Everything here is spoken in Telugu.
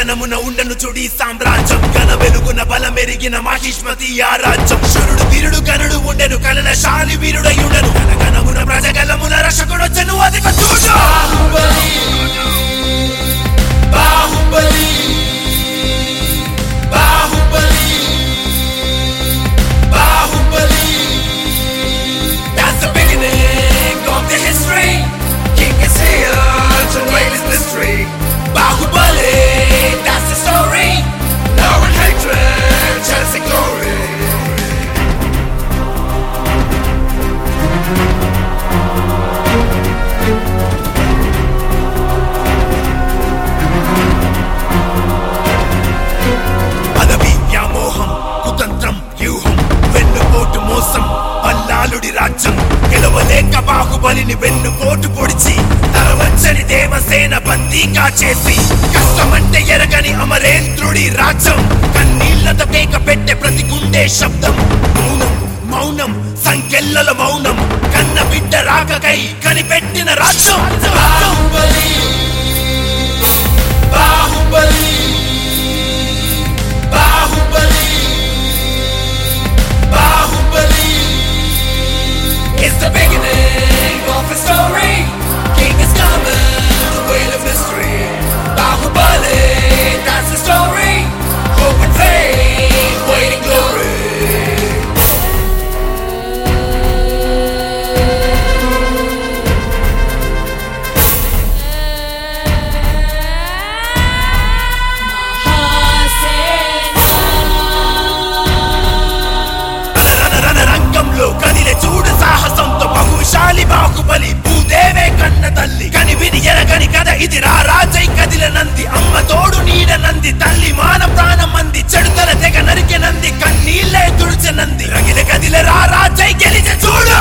గగనమున ఉండను చుడి సామ్రాజ్యం గన వెలుగున బలమెరిగిన మాహిష్మతి ఆ రాజ్యం శురుడు వీరుడు గనుడు ఉండెను కలనశాలి వీరుడయుడను గనగనమున ప్రజగలమున రక్షకుడొచ్చను అధిక చూడు Baahubali Baahubali Baahubali That's the beginning of the history. King is here to reign his mystery. Bahubali, that's the story. Now in hatred, chasing glory. పదవి వ్యామోహం కుతంత్రం వ్యూహం వెన్నుపోటు మోసం పల్లాలుడి రాజ్యం గెలవలేక బాహుబలిని వెన్నుపోటు పొడిచి తరవచ్చని దేవసేన బందీగా చేసి కష్టమంటే ఎరగని అమరేంద్రుడి రాజ్యం కన్నీళ్లతో కేక పెట్టే ప్రతి గుండె శబ్దం మౌనం మౌనం సంకెళ్ళల మౌనం కన్న బిడ్డ రాకకై కనిపెట్టిన రాజ్యం Baahubali Baahubali Baahubali Baahubali It's the beginning of a story. King is coming, the wheel of mystery. Bahubali, that's the story. Hope and faith, waiting glory. రణ రణ రంగంలో కదిలే చూడు సాహసంతో బహుశాలి బాహుబలి భూదేవే కన్న తల్లి కని విని ఎరగని కథ ఇది రా రాజై కదిల నంది అమ్మ తోడు నీడ నంది తల్లి మాన ప్రాణం మంది చెడుతల తెగ నరికె నంది కన్నీళ్ళే తుడిచె నంది రగిల కదిల రా రాజై గెలిచే చూడు